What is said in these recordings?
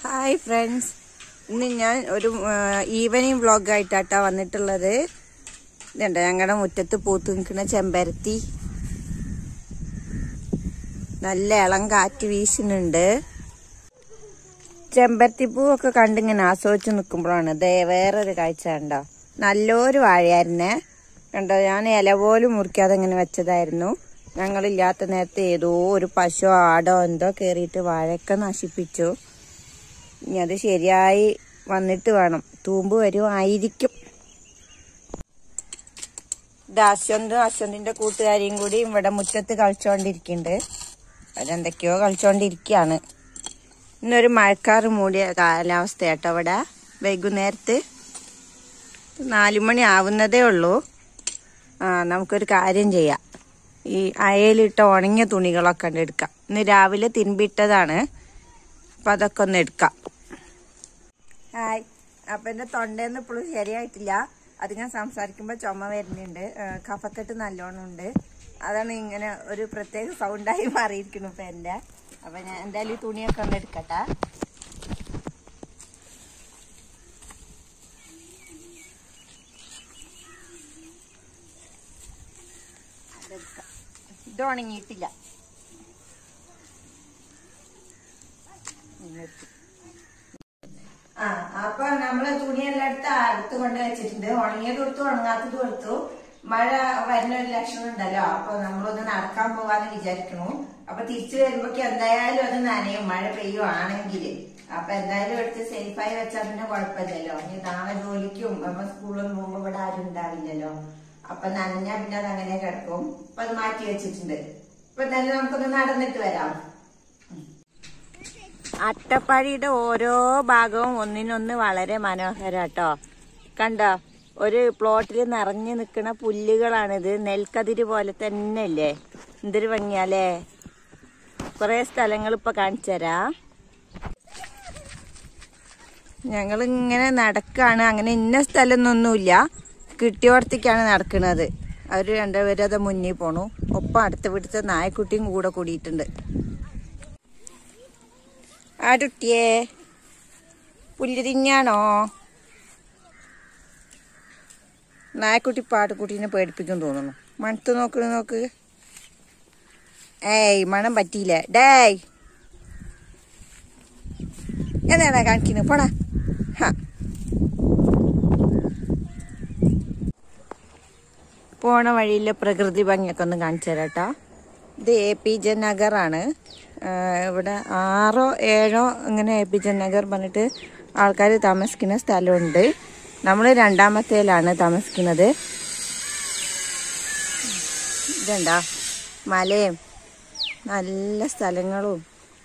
Hi friends ഇന്ന് ഞാൻ ഒരു ഈവനിങ് വ്ളോഗായിട്ടാട്ടാ വന്നിട്ടുള്ളത് ഇതുണ്ട് ഞങ്ങളുടെ മുറ്റത്ത് പൂത്ത് നിൽക്കുന്ന ചെമ്പരത്തി നല്ല ഇളം കാറ്റ് വീശുന്നുണ്ട് ചെമ്പരത്തി പൂവൊക്കെ കണ്ടിങ്ങനെ ആസ്വദിച്ച് നിൽക്കുമ്പോഴാണ് ദേ വേറൊരു കാഴ്ച കണ്ടോ നല്ലൊരു വാഴയായിരുന്നേ കണ്ടോ ഞാൻ ഇല പോലും മുറിക്കാതെ ഇങ്ങനെ വെച്ചതായിരുന്നു ഞങ്ങളില്ലാത്ത നേരത്തെ ഏതോ ഒരു പശു ആടോ എന്തോ കയറിയിട്ട് വാഴയൊക്കെ നശിപ്പിച്ചു ഇനി അത് ശരിയായി വന്നിട്ട് വേണം തൂമ്പ് വരുമായിരിക്കും ഇത് അശ്വന്തും അശ്വന്തിന്റെ കൂട്ടുകാരിയും കൂടി ഇവിടെ മുറ്റത്ത് കളിച്ചോണ്ടിരിക്കുന്നുണ്ട് അവരെന്തൊക്കെയോ കളിച്ചോണ്ടിരിക്കുകയാണ് ഇന്നൊരു മഴക്കാറ് മൂടിയ കാലാവസ്ഥയാട്ടോ ഇവിടെ വൈകുന്നേരത്ത് നാലുമണി ആവുന്നതേ ഉള്ളൂ ആ നമുക്കൊരു കാര്യം ചെയ്യാം ഈ അയലിട്ട ഉണങ്ങിയ തുണികളൊക്കെ ഉണ്ട് എടുക്കാം ഇന്ന് രാവിലെ തിരുമ്പിട്ടതാണ് അപ്പം അതൊക്കെ ഒന്ന് എടുക്കാം ഹായ് അപ്പം എൻ്റെ തൊണ്ടേന്ന് ഇപ്പോഴും ശരിയായിട്ടില്ല അത് ഞാൻ സംസാരിക്കുമ്പോൾ ചുമ വരുന്നുണ്ട് ഏഹ് കഫക്കെട്ട് നല്ലോണം ഉണ്ട് അതാണ് ഇങ്ങനെ ഒരു പ്രത്യേക സൗണ്ടായി മാറിയിരിക്കുന്നു ഇപ്പം എൻ്റെ അപ്പം ഞാൻ എന്തായാലും ഈ തുണിയൊക്കെ ഒന്ന് എടുക്കട്ടെ അതെടുക്കാം ഇത് ഉണങ്ങിയിട്ടില്ല ഇങ്ങെടുത്തു ആ അപ്പൊ നമ്മള് തുണിയെല്ലാം എടുത്ത് അടുത്ത് കൊണ്ട് വെച്ചിട്ടുണ്ട് ഉണങ്ങിയത് കൊടുത്തു ഉണങ്ങാത്തത് കൊടുത്തു മഴ വരുന്ന ഒരു ലക്ഷണം ഉണ്ടല്ലോ അപ്പൊ നമ്മളൊന്ന് നടക്കാൻ പോവാന്ന് വിചാരിക്കണു അപ്പൊ തിരിച്ചു വരുമ്പോക്ക് എന്തായാലും അത് നനയും മഴ പെയ്യുവാണെങ്കിൽ അപ്പൊ എന്തായാലും എടുത്ത് സേഫായി വെച്ചാൽ പിന്നെ കുഴപ്പമില്ലല്ലോ ഇനി നാളെ ജോലിക്കും അപ്പൊ സ്കൂളിൽ പോകുമ്പോ ഇവിടെ ആരും ഉണ്ടാവില്ലല്ലോ അപ്പൊ നനഞ്ഞാ പിന്നെ അത് അങ്ങനെ കിടക്കും അപ്പൊ അത് മാറ്റി വെച്ചിട്ടുണ്ട് അപ്പൊ എന്തായാലും നമുക്കൊന്ന് നടന്നിട്ട് വരാം അട്ടപ്പാടിയുടെ ഓരോ ഭാഗവും ഒന്നിനൊന്ന് വളരെ മനോഹരാട്ടോ കണ്ടോ ഒരു പ്ലോട്ടിൽ നിറഞ്ഞു നിൽക്കുന്ന പുല്ലുകളാണിത് നെൽക്കതിര് പോലെ തന്നെ അല്ലേ എന്തൊരു ഭംഗിയാലേ കുറെ സ്ഥലങ്ങൾ ഇപ്പൊ കാണിച്ചു തരാം ഞങ്ങൾ ഇങ്ങനെ നടക്കാണ് അങ്ങനെ ഇന്ന സ്ഥലമൊന്നുമില്ല കിട്ടിയോടത്തേക്കാണ് നടക്കുന്നത് അവർ രണ്ടുപേരും അത് മുന്നിൽ പോണു ഒപ്പം അടുത്ത വീട്ടിലത്തെ നായക്കുട്ടിയും കൂടെ കൂടിയിട്ടുണ്ട് ആടുട്ടിയേ പുല്ല് തിന്നാണോ നായക്കുട്ടി പാട്ടുക്കുട്ടീനെ പേടിപ്പിക്കും തോന്നുന്നു മണത്ത് നോക്കണ നോക്ക് ഏയ് മണം പറ്റിയില്ല ഡേയ് എന്താണ് കാണിക്കുന്നത് പോടാ ഹാ പോണ വഴിയിലെ പ്രകൃതി ഭംഗിയൊക്കെ ഒന്ന് കാണിച്ചു തരാം കേട്ടോ ഇത് എ പി ജെ നഗറാണ് ആഹ് ഇവിടെ ആറോ ഏഴോ ഇങ്ങനെ എ പി ജെ നഗർ പറഞ്ഞിട്ട് ആൾക്കാർ താമസിക്കുന്ന സ്ഥലമുണ്ട് നമ്മൾ രണ്ടാമത്തേലാണ് താമസിക്കുന്നത് ഇതുണ്ടാ മലയും നല്ല സ്ഥലങ്ങളും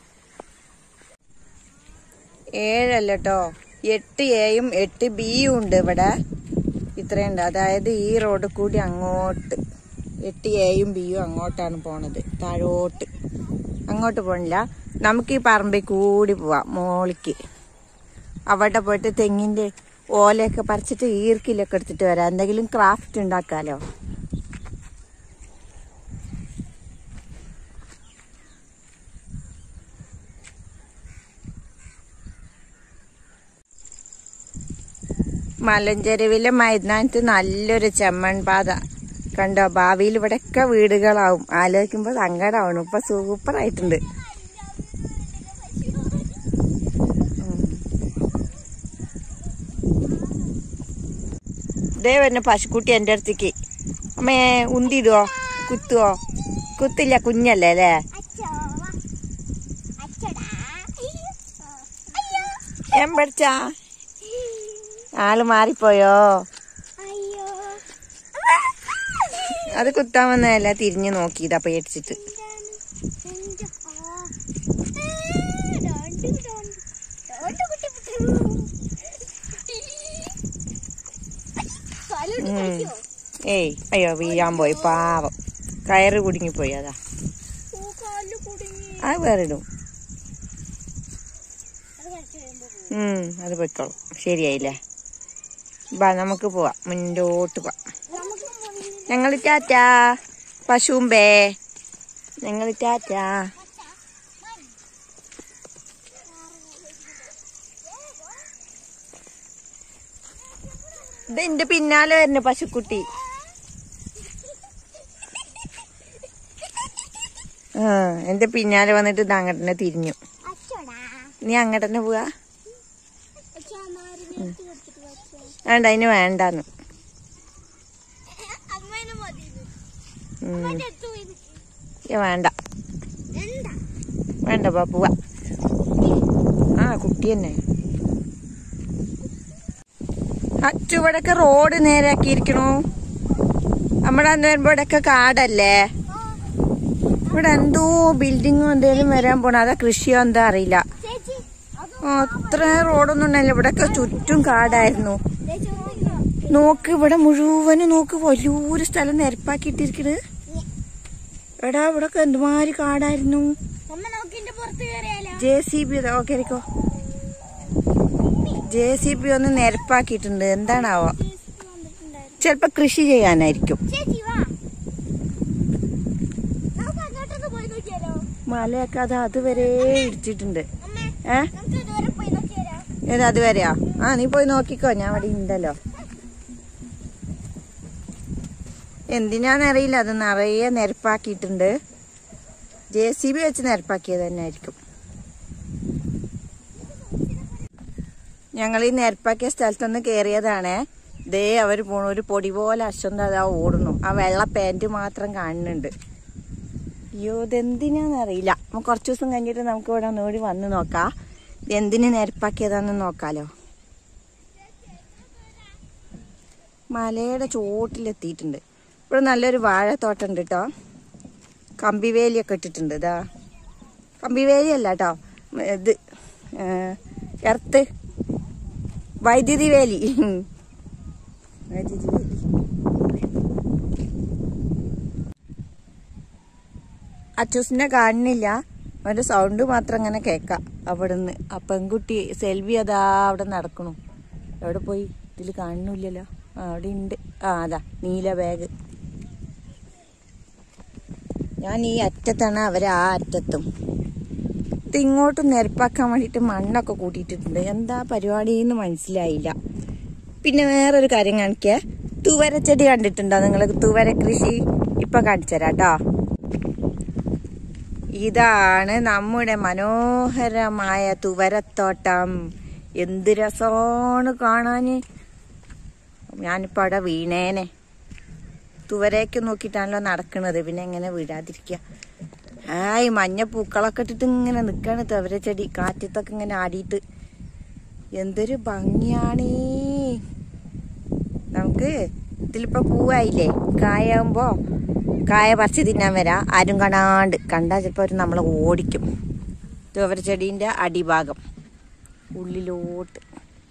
ഏഴല്ല കേട്ടോ എട്ട് എയും എട്ട് ബിയും ഉണ്ട് ഇവിടെ ഇത്രയുണ്ട് അതായത് ഈ റോഡ് കൂടി അങ്ങോട്ട് എട്ട് എയും ബിയും അങ്ങോട്ടാണ് പോണത് താഴോട്ട് അങ്ങോട്ട് പോണില്ല നമുക്ക് ഈ പറമ്പിൽ കൂടി പോവാം മോളിക്ക് അവിടെ പോയിട്ട് തെങ്ങിന്റെ ഓലയൊക്കെ പറിച്ചിട്ട് ഈർക്കിലൊക്കെ എടുത്തിട്ട് വരാം എന്തെങ്കിലും ക്രാഫ്റ്റ് ഉണ്ടാക്കാലോ മലഞ്ചെരുവിലെ മൈതാനത്ത് നല്ലൊരു ചെമ്മൺ പാത കണ്ടോ ഭാവിയിൽ ഇവിടെയൊക്കെ വീടുകളാവും ആലോചിക്കുമ്പോൾ സങ്കടമാവണം ഇപ്പൊ സൂപ്പർ ആയിട്ടുണ്ട് ഇതേ വരുന്ന പശുക്കുട്ടി എൻ്റെ അടുത്തേക്ക് അമ്മേ ഉന്തിടുവോ കുത്തുവോ കുത്തില്ല കുഞ്ഞല്ലേ അല്ലേ ഞാൻ പഠിച്ചാ ആള് മാറിപ്പോയോ അത് കുത്താൻ വന്നതല്ല തിരിഞ്ഞു നോക്കിയതാ പേടിച്ചിട്ട് ഉം. ഏയ് അയ്യോ വീഴാൻ പോയി പാവം കയറ് കുടുങ്ങിപ്പോയി അതാ അത് വേറെ ഇടും ഉം അത് പോയിക്കോളും ശരിയായില്ലേ ബാ നമുക്ക് പോവാം മുന്നോട്ട് പോവാം ഞങ്ങൾ ടാറ്റാ പശുമ്പേ ഞങ്ങൾ ടാറ്റാ ഇത് എന്റെ പിന്നാലെ വരുന്നു പശുക്കുട്ടി ആ എന്റെ പിന്നാലെ വന്നിട്ട് ഇത് അങ്ങോട്ട് തന്നെ തിരിഞ്ഞു അച്ചോടാ നീ അങ്ങോട്ട് തന്നെ പോവാ അച്ഛാ അമ്മമാര് നിർത്തി കൊടുത്തിട്ട് വെച്ചേ വേണ്ട അതിന് വേണ്ടാന്ന് അമ്മേനെ മതി ഉം. എടുത്തു പോയി ഏ, വേണ്ട എന്താ വേണ്ട പാ പോവാ ആ കുട്ടി തന്നെ അച്ചുവിടൊക്കെ റോഡ് നേരാക്കിയിരിക്കണു നമ്മുടെ അന്ന് ഇവിടെയൊക്കെ കാടല്ലേ ഇവിടെ എന്തോ ബിൽഡിങ്ങോ എന്തേലും വരാൻ പോണ അതാ കൃഷിയോ എന്താ അറിയില്ല ചേച്ചി അത് ആ, അത്ര റോഡൊന്നും ഉണ്ടായില്ല ഇവിടെയൊക്കെ ചുറ്റും കാടായിരുന്നു ചേച്ചി നോക്കിയോ? നോക്ക് ഇവിടെ മുഴുവനും നോക്ക് വലിയൊരു സ്ഥലം നിരപ്പാക്കിയിട്ടിരിക്കണ് എടാ ഇവിടൊക്കെ എന്തുമാതിരി കാടായിരുന്നു അമ്മ നോക്കിന്റെ പുറത്ത് കയറിയാലോ ജെ സി ബി ഓക്കെ ഇരിക്കോ ജെ സി ബി ഒന്ന് നിരപ്പാക്കിയിട്ടുണ്ട് എന്താണാവോ ചേച്ചി വന്നിട്ടുണ്ടായിരുന്നു ചിലപ്പോ കൃഷി ചെയ്യാനായിരിക്കും ചേച്ചി വാ നമുക്ക് അങ്ങോട്ടൊന്ന് പോയി നോക്കിയാലോ മലയൊക്കെ അത് അതുവരെ ഇടിച്ചിട്ടുണ്ട് അമ്മേ ഏ നമുക്ക് ഇതുവരെ പോയി നോക്കിയാലോ ഏത് അതുവരെയാ ആ നീ പോയി നോക്കിക്കോ ഞാൻ അവിടെ ഉണ്ടല്ലോ എന്തിനാന്നറിയില്ല അത് നിറയെ നിരപ്പാക്കിയിട്ടുണ്ട് ജെ സി ബി വെച്ച് നിരപ്പാക്കിയത് തന്നെ ആയിരിക്കും ഞങ്ങൾ ഈ നിരപ്പാക്കിയ സ്ഥലത്തൊന്ന് കയറിയതാണേ ദേ അവർ പോണു ഒരു പൊടി പോലെ അശ്വന്ത അതാ ഓടുന്നു ആ വെള്ള പാൻറ് മാത്രം കാണുന്നുണ്ട് അയ്യോ ഇതെന്തിനാന്നറിയില്ല നമുക്ക് കുറച്ച് ദിവസം കഴിഞ്ഞിട്ട് നമുക്ക് ഇവിടെ ഒന്നുകൂടി വന്ന് നോക്കാം ഇത് എന്തിന് നിരപ്പാക്കിയതാന്ന് നോക്കാലോ മലയുടെ ചോട്ടിലെത്തിയിട്ടുണ്ട് ഇവിടെ നല്ലൊരു വാഴത്തോട്ടം ഉണ്ട് കേട്ടോ കമ്പിവേലിയൊക്കെ ഇട്ടിട്ടുണ്ട് ഇതാ കമ്പിവേലി അല്ല കേട്ടോ ഇത് ഏ, എർത്ത് വൈദ്യുതി വേലി വൈദ്യുതി വേലി അച്ചൂസിനെ കാണുന്നില്ല അവന്റെ സൗണ്ട് മാത്രം അങ്ങനെ കേക്കാം അവിടുന്ന് ആ പെൺകുട്ടി സെൽവി അതാ അവിടെ നടക്കണു എവിടെ പോയി ഇതിൽ കാണുന്നില്ലല്ലോ ആ അവിടെ ഉണ്ട് ആ അതാ നീല ബാഗ് ഞാൻ ഈ അറ്റത്താണ് അവർ ആ അറ്റത്തും ഇത് ഇങ്ങോട്ട് നിരപ്പാക്കാൻ വേണ്ടിയിട്ട് മണ്ണൊക്കെ കൂട്ടിയിട്ടിട്ടുണ്ട് എന്താ പരിപാടി എന്ന് മനസ്സിലായില്ല പിന്നെ വേറൊരു കാര്യം കാണിക്കേ തുവരച്ചെടി കണ്ടിട്ടുണ്ടോ നിങ്ങൾ തുവര കൃഷി ഇപ്പൊ കാണിച്ചു തരാം കേട്ടോ ഇതാണ് നമ്മുടെ മനോഹരമായ തുവരത്തോട്ടം എന്ത് രസമാണ് കാണാന് ഞാനിപ്പോ അവിടെ വീണേനെ തുവരേക്ക് നോക്കിയിട്ടാണല്ലോ നടക്കണത് പിന്നെ എങ്ങനെ വീഴാതിരിക്കുക ആയി മഞ്ഞ പൂക്കളൊക്കെ ഇട്ടിട്ട് ഇങ്ങനെ നിക്കാണ് തുവര ചെടി കാറ്റത്തൊക്കെ ഇങ്ങനെ ആടിയിട്ട് എന്തൊരു ഭംഗിയാണേ നമുക്ക് ഇതിലിപ്പോ പൂവായില്ലേ കായാകുമ്പോ കായ പറിച്ച് തിന്നാൻ വരാം ആരും കാണാണ്ട് കണ്ടാ ചിലപ്പോ അവർ നമ്മളെ ഓടിക്കും തുവര ചെടീന്റെ അടിഭാഗം ഉള്ളിലോട്ട്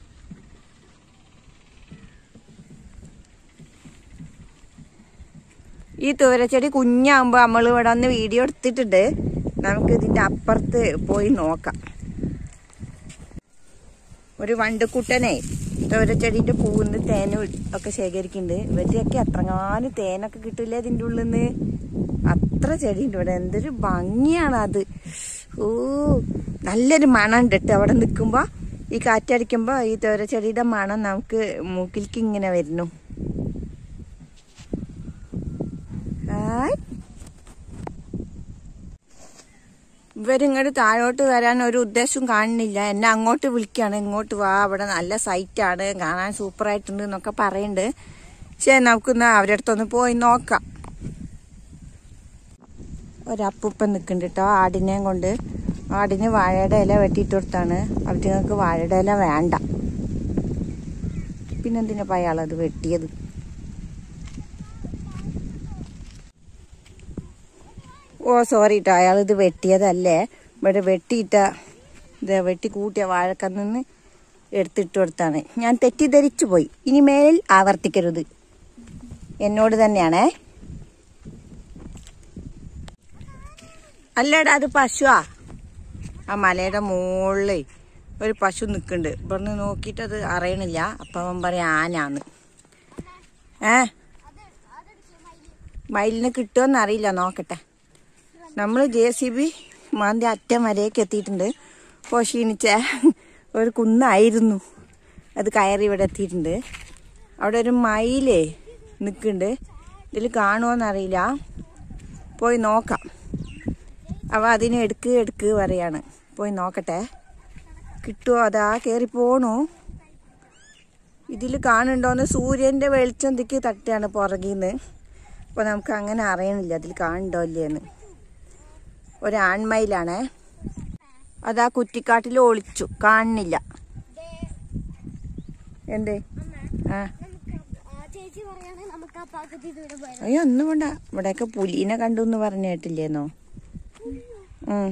ഈ തുവരച്ചെടി കുഞ്ഞാകുമ്പോ നമ്മൾ ഇവിടെ വന്ന് വീഡിയോ എടുത്തിട്ടുണ്ട് നമുക്ക് ഇതിന്റെ അപ്പുറത്ത് പോയി നോക്കാം ഒരു വണ്ടുക്കുട്ടനെ തുവരച്ചെടിന്റെ പൂന്ന് തേനും ഒക്കെ ശേഖരിക്കുന്നുണ്ട് ഇവരുടെയൊക്കെ എത്രങ്ങാനും തേനൊക്കെ കിട്ടില്ല ഇതിന്റെ ഉള്ളിൽ നിന്ന് അത്ര ചെടിയുണ്ട് ഇവിടെ എന്തൊരു ഭംഗിയാണ് അത് ഓ നല്ലൊരു മണം ഉണ്ട് കേട്ടോ അവിടെ നിൽക്കുമ്പോ ഈ കാറ്റടിക്കുമ്പോ ഈ തുവരച്ചെടിയുടെ മണം നമുക്ക് മൂക്കിലേക്ക് ഇങ്ങനെ വരുന്നു ഹായ് ഇവരിങ്ങോട്ട് താഴോട്ട് വരാൻ ഒരു ഉദ്ദേശവും കാണുന്നില്ല എന്നെ അങ്ങോട്ട് വിളിക്കാണ് ഇങ്ങോട്ട് വാ അവിടെ നല്ല സൈറ്റാണ് കാണാൻ സൂപ്പറായിട്ടുണ്ട് എന്നൊക്കെ പറയുന്നുണ്ട് പക്ഷേ നമുക്കൊന്ന് അവരുടെ അടുത്തൊന്ന് പോയി നോക്കാം ഒരപ്പൂപ്പൻ നിൽക്കുന്നുണ്ട് കേട്ടോ ആടിനെയും കൊണ്ട് ആടിന് വാഴയുടെ ഇല വെട്ടിയിട്ട് കൊടുത്താണ് അവർക്ക് വാഴയുടെ ഇല വേണ്ട പിന്നെന്തിനാ അയാളത് വെട്ടിയത് ഓ സോറി കേട്ടോ അയാൾ ഇത് വെട്ടിയതല്ലേ ഇവിടെ വെട്ടിയിട്ട ഇത് വെട്ടി കൂട്ടിയ വാഴക്കന്നിന്ന് എടുത്തിട്ട് കൊടുത്താണ് ഞാൻ തെറ്റിദ്ധരിച്ചു പോയി ഇനി മേലിൽ ആവർത്തിക്കരുത് എന്നോട് തന്നെയാണേ അല്ലടാ അത് പശുവാ ആ മലയുടെ മുകളിൽ ഒരു പശു നിൽക്കുന്നുണ്ട് ഇവിടുന്ന് നോക്കിയിട്ട് അത് അറിയണില്ല അപ്പം അവൻ പറയാം ആനാന്ന് ഏ മയിലിന് കിട്ടുമെന്ന് അറിയില്ല നോക്കട്ടെ നമ്മൾ ജെ സി ബി മാന്തി അറ്റം വരേക്ക് എത്തിയിട്ടുണ്ട് അപ്പോൾ ക്ഷീണിച്ച ഒരു കുന്നായിരുന്നു അത് കയറി ഇവിടെ എത്തിയിട്ടുണ്ട് അവിടെ ഒരു മയിലേ നിൽക്കുന്നുണ്ട് ഇതിൽ കാണുമോന്നറിയില്ല പോയി നോക്കാം അവ അതിനെ എടുക്ക് എടുക്ക് പറയാണ് പോയി നോക്കട്ടെ കിട്ടുമോ അതാ കയറി പോണു ഇതിൽ കാണുന്നുണ്ടോന്ന് സൂര്യൻ്റെ വെളിച്ചം തിക്ക് തട്ടുകയാണ് പുറകിന്ന് അപ്പോൾ നമുക്ക് അങ്ങനെ അറിയണില്ല അതിൽ കാണുന്നുണ്ടോ ഇല്ലേന്ന് ഒരു ആൺമയിലാണേ അതാ കുറ്റിക്കാട്ടിൽ ഒളിച്ചു കാണുന്നില്ല എന്തേ ആ ചേച്ചി പറയാണ് നമുക്ക് ആ പാക്കത്ത് ഇതിവിടെ പോയത് അയ്യോ ഒന്നും വേണ്ട ഇവിടെയൊക്കെ പുലീനെ കണ്ടു എന്ന് പറഞ്ഞ കേട്ടില്ലേന്നോ ഉം.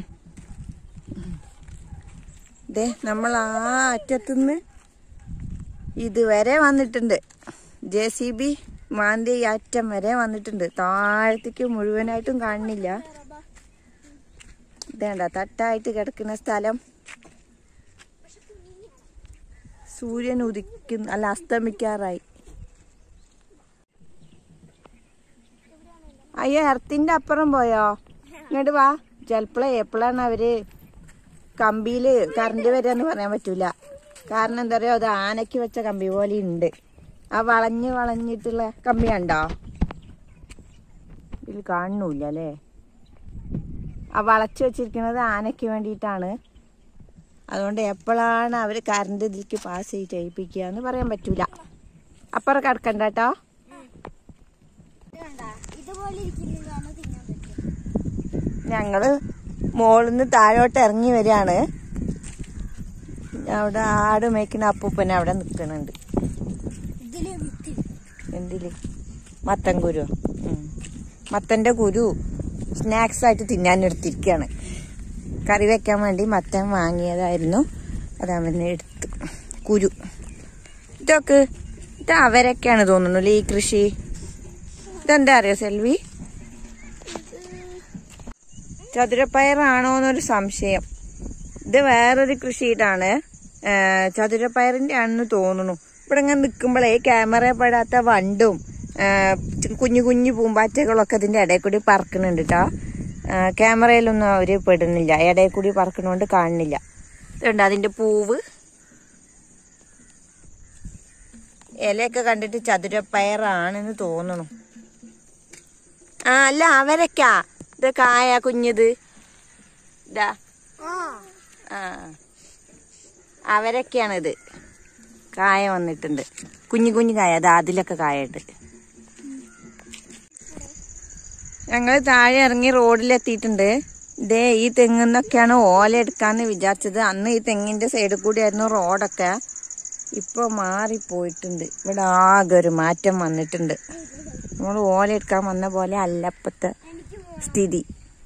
ദേ നമ്മൾ ആ അറ്റത്തുനിന്ന് ഇതുവരെ വന്നിട്ടുണ്ട് ജെ സി ബി മാന്തി ഈ അറ്റം വരെ വന്നിട്ടുണ്ട് താഴത്തേക്ക് മുഴുവനായിട്ടും കാണുന്നില്ല ഇതേണ്ട തട്ടായിട്ട് കിടക്കുന്ന സ്ഥലം സൂര്യൻ ഉദിക്കുന്നു അല്ല അസ്തമിക്കാറായി അയ്യോ എർത്തിന്റെ അപ്പുറം പോയോ ഇങ്ങോട്ട് വാ ചിലപ്പോഴേ എപ്പോഴാണ് അവര് കമ്പിയില് കറണ്ട് വരികയെന്ന് പറയാൻ പറ്റൂല കാരണം എന്താ പറയാ അത് ആനയ്ക്ക് വെച്ച കമ്പി പോലെ ഉണ്ട് ആ വളഞ്ഞ് വളഞ്ഞിട്ടുള്ള കമ്പി കണ്ടോ ഇതിൽ കാണുന്നില്ല അല്ലേ ആ വളച്ച് വെച്ചിരിക്കുന്നത് ആനയ്ക്ക് വേണ്ടിയിട്ടാണ് അതുകൊണ്ട് എപ്പോഴാണ് അവർ കറണ്ട് ഇതിലേക്ക് പാസ് ചെയ്ത് ചെയ്യിപ്പിക്കുക എന്ന് പറയാൻ പറ്റൂല അപ്പുറം കിടക്കണ്ട കേട്ടോ ഇത് കണ്ട ഇതുപോലെ ഇരിക്കുന്നതാണ് തിന്നാൻ പറ്റും ഞങ്ങള് മോളിൽ നിന്ന് താഴോട്ട് ഇറങ്ങി വരികയാണ് അവിടെ ആട് മേയ്ക്കുന്ന അപ്പൂപ്പനെ അവിടെ നിൽക്കുന്നുണ്ട് ഇതില് വിത്ത് എന്തില് മത്തൻ കുരു മത്തന്റെ കുരു സ്നാക്സ് ആയിട്ട് തിന്നാൻ എടുത്തിരിക്കുകയാണ് കറി വെക്കാൻ വേണ്ടി മത്തൻ വാങ്ങിയതായിരുന്നു അത് അവന് എടുത്തു കുരു ഇതൊക്കെ ഇത് അവരൊക്കെയാണ് തോന്നുന്നു അല്ലേ ഈ കൃഷി ഇതെന്താ അറിയോ സെൽവി ചതുരപ്പയറാണോ എന്നൊരു സംശയം ഇത് വേറൊരു കൃഷിയിട്ടാണ് ചതുരപ്പയറിന്റെ ആണെന്ന് തോന്നുന്നു ഇവിടെ ഇങ്ങനെ നിൽക്കുമ്പോഴേ ക്യാമറ പെടാത്ത വണ്ടും ആ, കുഞ്ഞു കുഞ്ഞു പൂമ്പാറ്റകളൊക്കെ ഇതിന്റെ ഇടയിൽ കൂടി പറക്കുന്നുണ്ട് കേട്ടോ ക്യാമറയിലൊന്നും അവര് പെടുന്നില്ല ഇടയിൽ കൂടി പറക്കണോണ്ട് കാണുന്നില്ല ഇതുണ്ട് അതിന്റെ പൂവ് ഇലയൊക്കെ കണ്ടിട്ട് ചതുരപ്പയറാണെന്ന് തോന്നുന്നു ആ അല്ല അവരൊക്കാ ഇത് കായ കുഞ്ഞത് ഇതാ ആ ആ അവരൊക്കെയാണിത് കായ വന്നിട്ടുണ്ട് കുഞ്ഞു കുഞ്ഞു കായ അത് അതിലൊക്കെ കായുണ്ട് ഞങ്ങൾ താഴെ ഇറങ്ങി റോഡിലെത്തിയിട്ടുണ്ട് ഇതേ ഈ തെങ്ങിന്നൊക്കെയാണ് ഓല എടുക്കാന്ന് വിചാരിച്ചത് അന്ന് ഈ തെങ്ങിന്റെ സൈഡിൽ കൂടിയായിരുന്നു റോഡൊക്കെ ഇപ്പൊ മാറിപ്പോയിട്ടുണ്ട് ഇവിടെ ആകെ ഒരു മാറ്റം വന്നിട്ടുണ്ട് നമ്മൾ ഓല എടുക്കാൻ വന്ന പോലെ അല്ലപ്പത്തെ സ്ഥിതി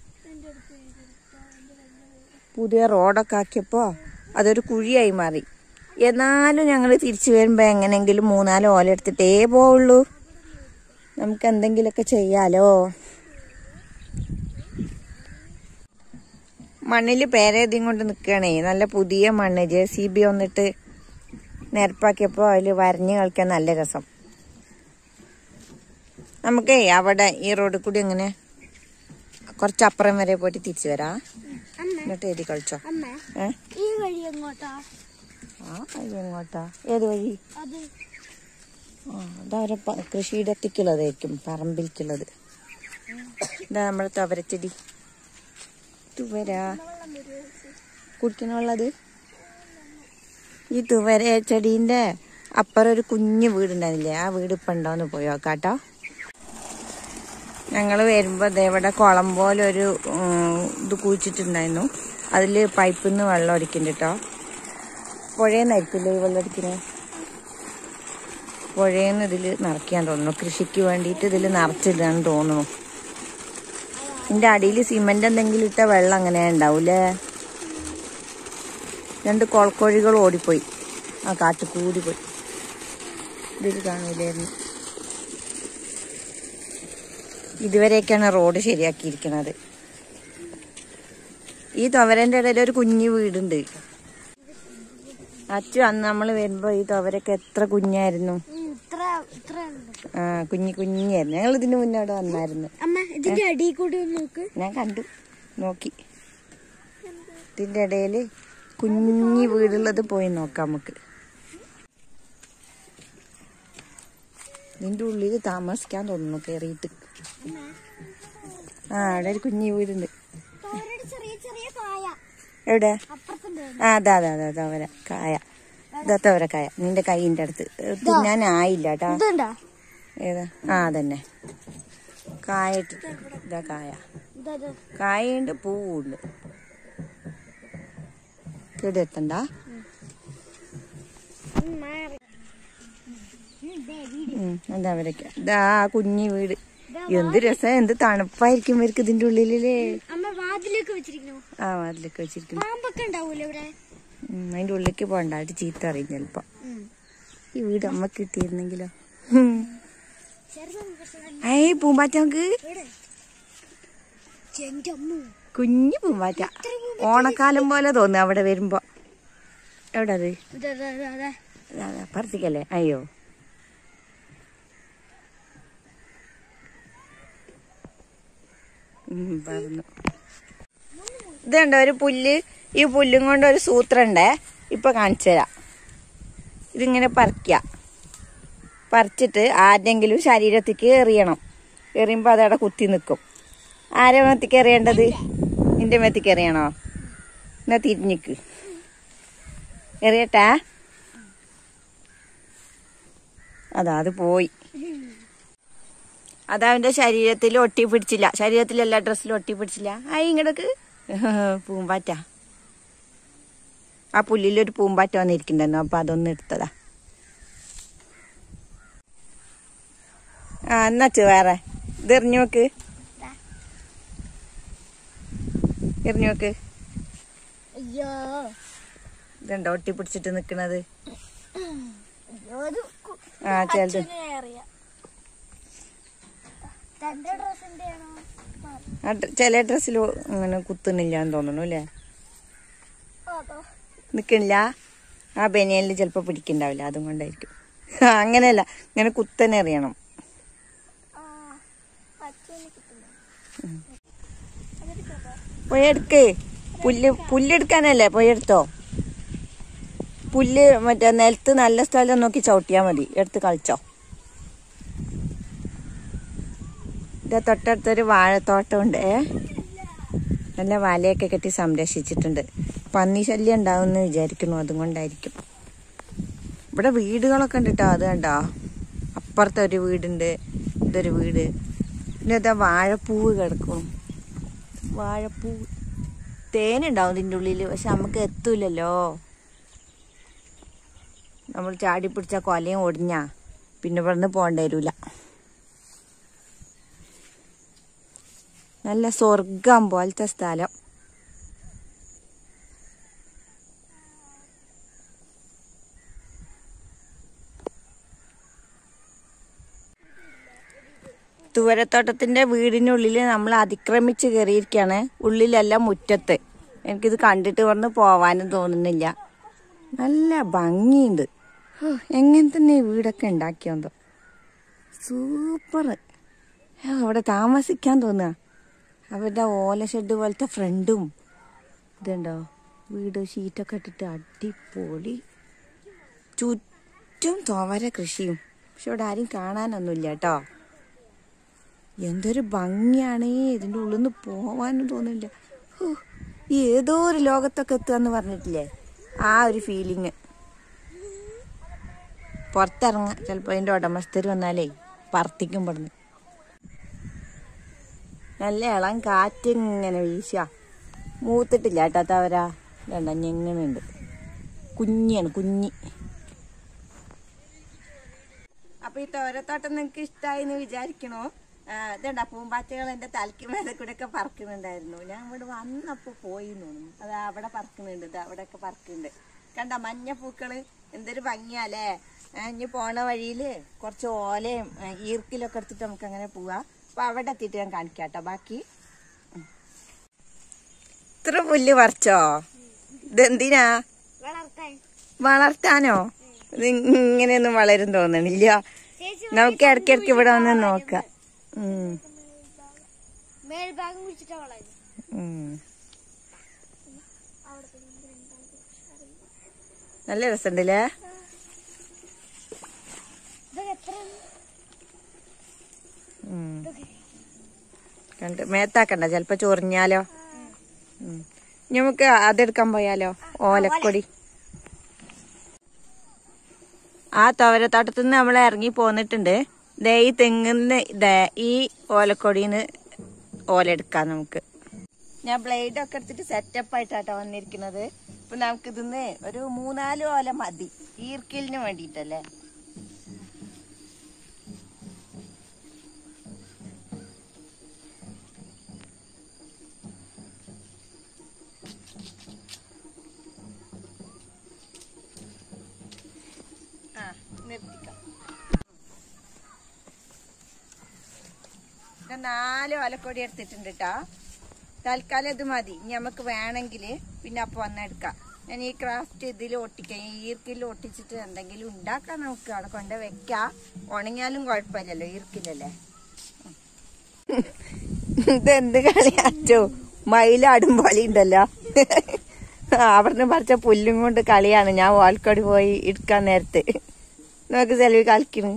പുതിയ റോഡൊക്കെ ആക്കിയപ്പോ അതൊരു കുഴിയായി മാറി എന്നാലും ഞങ്ങൾ തിരിച്ചു വരുമ്പോ എങ്ങനെങ്കിലും മൂന്നാല് ഓല എടുത്തിട്ടേ പോവുള്ളൂ നമുക്ക് എന്തെങ്കിലുമൊക്കെ ചെയ്യാലോ മണ്ണിൽ പേരെഴുതിയും കൊണ്ട് നിൽക്കുകയാണേ നല്ല പുതിയ മണ്ണ് ജെ സി ബി വന്നിട്ട് നിരപ്പാക്കിയപ്പോൾ അതിൽ വരഞ്ഞ് കളിക്കാൻ നല്ല രസം നമുക്കേ അവിടെ ഈ റോഡിൽ കൂടി അങ്ങനെ കുറച്ചപ്പുറം വരെ പോയിട്ട് തിരിച്ചു വരാം അമ്മ എന്നിട്ട് എഴുതി കളിച്ചോ അമ്മ ഏ ഈ വഴി എങ്ങോട്ടാ ആ വഴി എങ്ങോട്ടാ ഏത് വഴി അത് ആ അതവരെ പ- കൃഷിയിടത്തേക്കുള്ളതായിരിക്കും പറമ്പിലേക്കുള്ളത് ഇതാ നമ്മുടെ തുവരച്ചെടി തുവര കുടിക്കണ വെള്ളത് ഈ തുവര ചെടീന്റെ അപ്പുറം ഒരു കുഞ്ഞു വീടുണ്ടായിരുന്നില്ലേ ആ വീട് ഇപ്പം ഉണ്ടോന്ന് പോയി നോക്കാട്ടോ ഞങ്ങൾ വരുമ്പോൾ ദേ ഇവിടെ കുളം പോലെ ഒരു ഉം, ഇത് കുഴിച്ചിട്ടുണ്ടായിരുന്നു അതിൽ പൈപ്പിൽ നിന്ന് വെള്ളം അടിക്കുന്നുണ്ട് കേട്ടോ പുഴയെന്നായിരിക്കില്ലേ ഈ വെള്ളം അടിക്കുന്നത് പുഴയെന്ന് ഇതിൽ നിറയ്ക്കാൻ തോന്നുന്നു കൃഷിക്ക് വേണ്ടിയിട്ട് ഇതിൽ നിറച്ചിടാന്ന് തോന്നുന്നു ഇതിന്റെ അടിയിൽ സിമന്റ് എന്തെങ്കിലും ഇട്ട വെള്ളം അങ്ങനെ ഉണ്ടാവൂലേ രണ്ട് കൊളക്കോഴികൾ ഓടിപ്പോയി ആ കാറ്റ് കൂടി പോയി ഇതിൽ കാണൂലായിരുന്നു ഇതുവരെയൊക്കെയാണ് റോഡ് ശരിയാക്കിയിരിക്കുന്നത് ഈ തുവരന്റെ ഇടയിൽ ഒരു കുഞ്ഞു വീടുണ്ട് അച്ചു അന്ന് നമ്മൾ വരുമ്പോ ഈ തുവരൊക്കെ എത്ര കുഞ്ഞായിരുന്നു ഉം, ഇത്ര ഇത്ര ഉണ്ട് ആ കുഞ്ഞു കുഞ്ഞായിരുന്നു ഞങ്ങൾ ഇതിന് മുന്നേ അവിടെ വന്നായിരുന്നു അമ്മ ഇതിന്റെ അടിയിൽ കൂടി ഒന്ന് നോക്ക് ഞാൻ കണ്ടു നോക്കി ഇതിന്റെ ഇടയില് കുഞ്ഞു വീടുള്ളത് പോയി നോക്കാം നമുക്ക് നിന്റെ ഉള്ളിൽ താമസിക്കാൻ തോന്നുന്നു കേറിയിട്ട് ആ അവിടെ ഒരു കുഞ്ഞി വീടുണ്ട് തോരയുടെ ചെറിയ ചെറിയ കായ എവിടെ അപ്പുറത്തുണ്ട് ആ അതാ അതാ അതാ തവര കായ ഇതാ തവര കായ നിന്റെ കൈയിന്റെ അടുത്ത് തിന്നാനായില്ല കേട്ടാ ഇതുണ്ടോ ഏതാ ആ അതന്നെ കായ ഇട്ടിട്ട് ഇതാ കായ ഇതത് കായുണ്ട് പൂവുണ്ട് കേടെത്തണ്ട ഉം, എന്താ അവരൊക്കെ ഇതാ ആ കുഞ്ഞി വീട് എന്ത് രസം എന്ത് തണുപ്പായിരിക്കും ഇവർക്ക് ഇതിന്റെ ഉള്ളിലേ അമ്മ വാതിലൊക്കെ വെച്ചിരിക്കുന്നു ആ അതിലൊക്കെ വെച്ചിരിക്കുന്നു പാമ്പൊക്കെ ഉണ്ടാവൂലേ ഇവിടെ ഉം, അതിന്റെ ഉള്ളിലേക്ക് പോകണ്ട അവര് ചീത്ത അറിയും ചെലപ്പോ ഉം. ഈ വീട് അമ്മ കിട്ടിയിരുന്നെങ്കിലോ ചെറുതാണ് പക്ഷെ നല്ല ഏയ് പൂമ്പാറ്റ നമുക്ക് ഇവിടെ എന്റെ അമ്മ കുഞ്ഞു പൂമ്പാറ്റ ഓണക്കാലം പോലെ തോന്നുന്നു അവിടെ വരുമ്പോ എവിടെ അത് ഇതാ ഇതാ, ഇതാ, ഇതാ. അതാ, അതാ, പറത്തിക്കല്ലേ അയ്യോ ഉം, പറന്നു ഇതുണ്ട് ഒരു പുല്ല് ഈ പുല്ലും കൊണ്ട് ഒരു സൂത്രണ്ടേ ഇപ്പൊ കാണിച്ചു തരാം ഇതിങ്ങനെ പറിക്കുക പറിച്ചിട്ട് ആരുടെങ്കിലും ശരീരത്തേക്ക് എറിയണം എറിയുമ്പോൾ അതവിടെ കുത്തി നിൽക്കും ആരെ മേത്തേക്ക് എറിയേണ്ടത് നിന്റെ മേത്തേക്ക് എറിയണോ എന്നാ തിരിഞ്ഞിക്ക് എറിയട്ടെ അതാ അത് പോയി അതവന്റെ ശരീരത്തിൽ ഒട്ടി പിടിച്ചില്ല ശരീരത്തിൽ എല്ലാ ഡ്രസ്സിലും ഒട്ടി പിടിച്ചില്ല ആ ഇങ്ങടക്ക് പൂമ്പാറ്റ ആ പുല്ലിലൊരു പൂമ്പാറ്റ വന്നിരിക്കണ്ടെന്നു അപ്പൊ അതൊന്ന് എടുത്തതാ ആ എന്നാച്ചു വേറെ ഇത് എറിഞ്ഞു നോക്ക് എറിഞ്ഞു നോക്ക് അയ്യോ ഇതുണ്ടോ ഒട്ടി പിടിച്ചിട്ട് നിക്കണത് അയ്യോ അത് കു- ആ ചെലത് അച്ഛനെ അറിയാം തന്റെ ഡ്രസ്സിന്റെ ആണോ ആ ഡ്ര- ചില ഡ്രസ്സിൽ അങ്ങനെ കുത്തുന്നില്ല എന്ന് തോന്നുന്നു അല്ലേ അതോ നിക്കണില്ല ആ ബനിയനിൽ ചിലപ്പോ പിടിക്കണ്ടാവില്ല അതും കൊണ്ടായിരിക്കും ആ, അങ്ങനെയല്ല ഇങ്ങനെ കുത്തനെ എറിയണം ആ അച്ഛനെ കിട്ടുന്നു പോയി എടുക്ക് പുല്ല് പുല്ലെടുക്കാനല്ലേ പോയി എടുത്തോ പുല്ല് മറ്റേ നിലത്ത് നല്ല സ്ഥലം നോക്കി ചവിട്ടിയാ മതി എടുത്ത് കളിച്ചോ ഇതാ തൊട്ടടുത്തൊരു വാഴത്തോട്ടം ഉണ്ട് നല്ല വലയൊക്കെ കെട്ടി സംരക്ഷിച്ചിട്ടുണ്ട് പന്നി ശല്യം ഉണ്ടാവും വിചാരിക്കുന്നു അതും കൊണ്ടായിരിക്കും ഇവിടെ വീടുകളൊക്കെ ഉണ്ട് കേട്ടോ അത് കണ്ടോ അപ്പുറത്തെ ഒരു വീടുണ്ട് ഇതൊരു വീട് പിന്നെ ഇതാ വാഴപ്പൂവ് കിടക്കും വാഴപ്പൂ തേനുണ്ടാവും ഇതിൻ്റെ ഉള്ളിൽ പക്ഷെ നമുക്ക് എത്തൂലല്ലോ നമ്മൾ ചാടി പിടിച്ച കൊലയും ഒടിഞ്ഞാ പിന്നെ ഇവിടുന്ന് പോകേണ്ടി വരൂല നല്ല സ്വർഗം പോലത്തെ സ്ഥലം തുവരത്തോട്ടത്തിന്റെ വീടിനുള്ളിൽ നമ്മൾ അതിക്രമിച്ച് കയറിയിരിക്കുകയാണ് ഉള്ളിലെല്ലാം മുറ്റത്ത് എനിക്കിത് കണ്ടിട്ട് വന്ന് പോവാനും തോന്നുന്നില്ല നല്ല ഭംഗിയുണ്ട് ഹോ, എങ്ങനെ തന്നെ ഈ വീടൊക്കെ ഉണ്ടാക്കിയോന്തോ സൂപ്പർ അവിടെ താമസിക്കാൻ തോന്നുക അവരുടെ ഓല ഷെഡ് പോലത്തെ ഫ്രണ്ടും ഇതുണ്ടോ വീട് ഷീറ്റൊക്കെ ഇട്ടിട്ട് അടിപൊളി ചുറ്റും തോവര കൃഷിയും പക്ഷെ ഇവിടെ ആരും കാണാനൊന്നുമില്ല കേട്ടോ എന്തൊരു ഭംഗിയാണ് ഇതിൻ്റെ ഉള്ളിൽ നിന്ന് പോവാനും തോന്നില്ല ഹോ, ഈ ഏതോ ഒരു ലോകത്തൊക്കെ എത്തുകയെന്ന് പറഞ്ഞിട്ടില്ലേ ആ ഒരു ഫീലിങ് പുറത്തിറങ്ങാം ചിലപ്പോൾ അതിൻ്റെ ഉടമസ്ഥർ വന്നാലേ പറത്തിക്കും പെടുന്നു നല്ല ഇളം കാറ്റ് ഇങ്ങനെ വീശുക മൂത്തിട്ടില്ല കേട്ടോ തവരാ വേണ്ട ഞെങ്ങനുണ്ട് കുഞ്ഞിയാണ് കുഞ്ഞി അപ്പൊ ഈ തോരത്തോട്ടം നിങ്ങക്ക് ഇഷ്ടമായി എന്ന് വിചാരിക്കണോ ആ, ഇതുണ്ടാ പൂമ്പാറ്റകൾ എന്റെ തലയ്ക്ക് മേലെ കൂടെ ഒക്കെ പറക്കുന്നുണ്ടായിരുന്നു ഞാൻ ഇവിടെ വന്നപ്പോ പോയി എന്ന് തോന്നുന്നു അത് അവിടെ പറക്കുന്നുണ്ട് ഇത് അവിടെ ഒക്കെ പറക്കുന്നുണ്ട് കണ്ട മഞ്ഞ പൂക്കള് എന്തൊരു ഭംഗിയാലേ ആ, ഇനി പോണ വഴിയില് കുറച്ച് ഓലയും ആ, ഈർക്കിലൊക്കെ എടുത്തിട്ട് നമുക്ക് അങ്ങനെ പോവാ അപ്പൊ അവിടെ എത്തിയിട്ട് ഞാൻ കാണിക്കാം കേട്ടോ ബാക്കി ഉം. ഇത്ര പുല്ല് പറിച്ചോ ഇതെന്തിനാ വളർത്താൻ വളർത്താനോ ഇത് ഇങ്ങനെയൊന്നും വളരും തോന്നണില്ല ചേച്ചി നമുക്ക് ഇടയ്ക്കിടയ്ക്ക് ഇവിടെ വന്ന് നോക്കാം ഉം, മേൽഭാഗം കുടിച്ചിട്ടാ വളരുന്നത് ഉം. നല്ല രസമുണ്ടല്ലേ ഇതൊക്കെ എത്ര മേത്താക്കണ്ട ചിലപ്പോ ചൊറിഞ്ഞാലോ ഉം. നമുക്ക് അതെടുക്കാൻ പോയാലോ ഓലക്കൊടി ആ തോവരത്തോട്ടത്തിൽ നിന്ന് നമ്മൾ ഇറങ്ങി പോന്നിട്ടുണ്ട് ദേ ഈ തെങ്ങിന്ന് ദേ ഈ ഓലക്കൊടിന്ന് ഓല എടുക്കാം നമുക്ക് ഞാൻ ബ്ലേഡ് ഒക്കെ എടുത്തിട്ട് സെറ്റപ്പ് ആയിട്ടാട്ടോ വന്നിരിക്കുന്നത് ഇപ്പൊ നമുക്ക് ഇതിന്ന് ഒരു മൂന്നാല് ഓല മതി ഈർക്കിലിന് വേണ്ടിട്ടല്ലേ ആ നിർത്തിക്കാം ഞാൻ നാല് ഓലക്കൊടി എടുത്തിട്ടുണ്ട് കേട്ടോ തൽക്കാലം ഇത് മതി ഇനി നമുക്ക് വേണമെങ്കിൽ പിന്നെ അപ്പൊ വന്നെടുക്കാം ഞാൻ ഈ ക്രാഫ്റ്റ് ഇതിൽ ഒട്ടിക്കാം ഈ ഈർക്കിൽ ഒട്ടിച്ചിട്ട് എന്തെങ്കിലും ഉണ്ടാക്കാം നമുക്ക് അവിടെ കൊണ്ട് വെക്കാം ഉണങ്ങിയാലും കുഴപ്പമില്ലല്ലോ ഈർക്കിലല്ലേ ഇതെന്ത് കളിയാച്ചോ മയിലാടും കളി ഉണ്ടല്ലോ അവിടുന്ന് പറിച്ച പുല്ലും കൊണ്ട് കളിയാണ് ഞാൻ വാൽക്കടി പോയി എടുക്കാൻ നേരത്ത് നോക്ക് സെൽവി കളിക്കണ്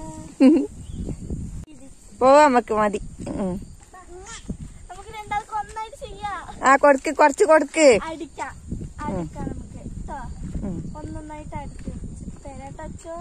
പോവാ നമുക്ക് മതി ഉം. നമുക്ക് രണ്ടാൾക്ക് ഒന്നായിട്ട് ചെയ്യാം ആ കൊടുക്ക് കുറച്ച് കൊടുക്ക് അടിക്കാം അടിക്കാം നമുക്ക് ട്ടോ. ഉം. ഒന്നൊന്നായിട്ട് അടിക്കും തരാട്ടോ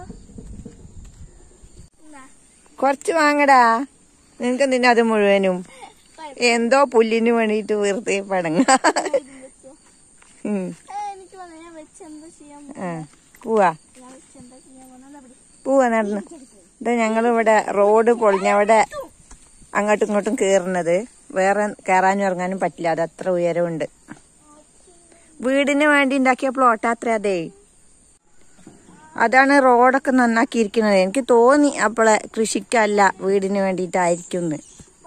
കുറച്ച് വാങ്ങടാ നിനക്ക് എന്തിനാ അത് മുഴുവനും എന്തോ പുല്ലിന് വേണ്ടിട്ട് വെറുതെ പടങ്ങ ഉം. എനിക്ക് വന്ന ഞാൻ വെച്ച് എന്താ ചെയ്യാൻ ആ പോവാ ഞാൻ വെച്ച് എന്താ ചെയ്യാൻ പോകുന്നത് പോവാ നടന്ന് ഇത് ഞങ്ങളിവിടെ റോഡ് പൊളിഞ്ഞവിടെ അങ്ങോട്ടും ഇങ്ങോട്ടും കേറുന്നത് വേറെ കയറാനും ഇറങ്ങാനും പറ്റില്ല അത് അത്ര ഉയരമുണ്ട് വീടിന് വേണ്ടി ഉണ്ടാക്കിയ പ്ലോട്ട് അത്ര അതേ അതാണ് റോഡൊക്കെ നന്നാക്കിയിരിക്കുന്നത് എനിക്ക് തോന്നി അപ്പോളെ കൃഷിക്കല്ല വീടിന് വേണ്ടിയിട്ടായിരിക്കും എന്ന്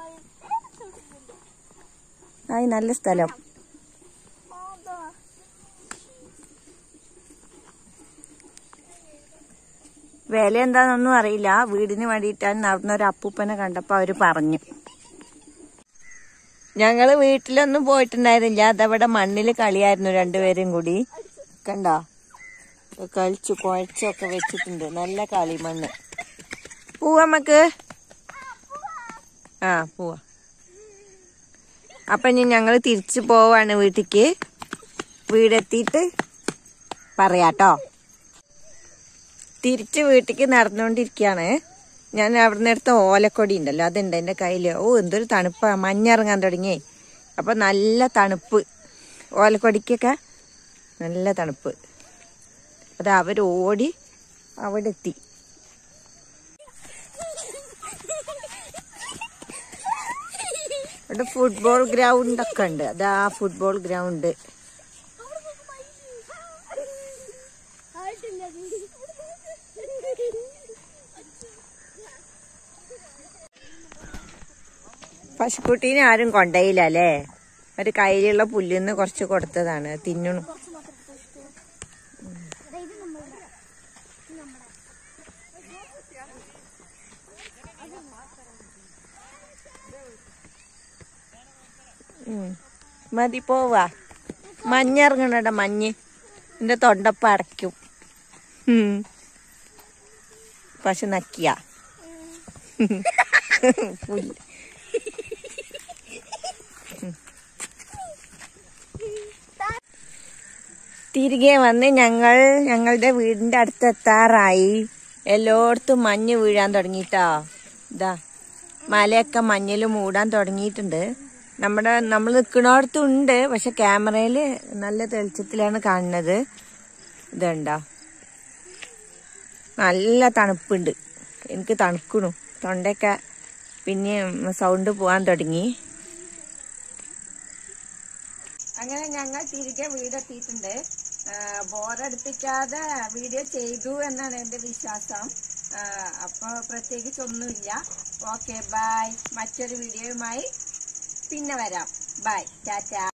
ആയി നല്ല സ്ഥലം വില എന്താണെന്നൊന്നും അറിയില്ല വീടിന് വേണ്ടിയിട്ടാണ് അവിടുന്ന് ഒരു അപ്പൂപ്പനെ കണ്ടപ്പോ അവര് പറഞ്ഞു ഞങ്ങള് വീട്ടിലൊന്നും പോയിട്ടുണ്ടായിരുന്നില്ല അതവിടെ മണ്ണില് കളിയായിരുന്നു രണ്ടുപേരും കൂടി കണ്ടോ കളിച്ചു കുഴച്ചൊക്കെ വെച്ചിട്ടുണ്ട് നല്ല കളി മണ്ണ് പോവാ നമുക്ക് ആ പോവാ അപ്പൊ ഇനി ഞങ്ങള് തിരിച്ചു പോവാണ് വീട്ടിക്ക് വീടെത്തിയിട്ട് പറയാട്ടോ തിരിച്ച് വീട്ടിക്ക് നടന്നുകൊണ്ടിരിക്കുകയാണ് ഞാൻ അവിടുന്ന് എടുത്ത ഓലക്കൊടി ഉണ്ടല്ലോ അതുണ്ട് എൻ്റെ കയ്യിൽ ഓ എന്തൊരു തണുപ്പാ മഞ്ഞിറങ്ങാൻ തുടങ്ങി അപ്പൊ നല്ല തണുപ്പ് ഓലക്കൊടിക്കൊക്കെ നല്ല തണുപ്പ് അത് അവർ ഓടി അവിടെ എത്തി ഇവിടെ ഫുട്ബോൾ ഗ്രൗണ്ട് ഒക്കെ ഉണ്ട് അതാ ഫുട്ബോൾ ഗ്രൗണ്ട് പശുക്കുട്ടീനെ ആരും കൊണ്ടയില്ല അല്ലേ ഒരു കയ്യിലുള്ള പുല്ലിന്ന് കുറച്ച് കൊടുത്തതാണ് തിന്നണു ഉം. മതി പോവാ മഞ്ഞിറങ്ങണട മഞ്ഞ് എന്റെ തൊണ്ടപ്പ അടയ്ക്കും ഉം. പശു നക്കിയ പുല്ല് തിരികെ വന്ന് ഞങ്ങൾ ഞങ്ങളുടെ വീടിന്റെ അടുത്ത് എത്താറായി എല്ലായിടത്തും മഞ്ഞ് വീഴാൻ തുടങ്ങിയിട്ടാ ഇതാ മലയൊക്കെ മഞ്ഞിൽ മൂടാൻ തുടങ്ങിയിട്ടുണ്ട് നമ്മുടെ നമ്മൾ നിൽക്കുന്നിടത്തും ഉണ്ട് പക്ഷെ ക്യാമറയിൽ നല്ല തെളിച്ചത്തിലാണ് കാണുന്നത് ഇതുണ്ടോ നല്ല തണുപ്പുണ്ട് എനിക്ക് തണുക്കണു തൊണ്ടയൊക്കെ പിന്നെ സൗണ്ട് പോകാൻ തുടങ്ങി അങ്ങനെ ഞങ്ങൾ തിരികെ വീടെത്തിയിട്ടുണ്ട് ബോറടിപ്പിക്കാതെ വീഡിയോ ചെയ്തു എന്നാണ് എന്റെ വിശ്വാസം ആ, അപ്പൊ പ്രത്യേകിച്ച് ഒന്നുമില്ല ഓക്കെ ബൈ മറ്റൊരു വീഡിയോയുമായി പിന്നെ വരാം ബൈ ടാറ്റ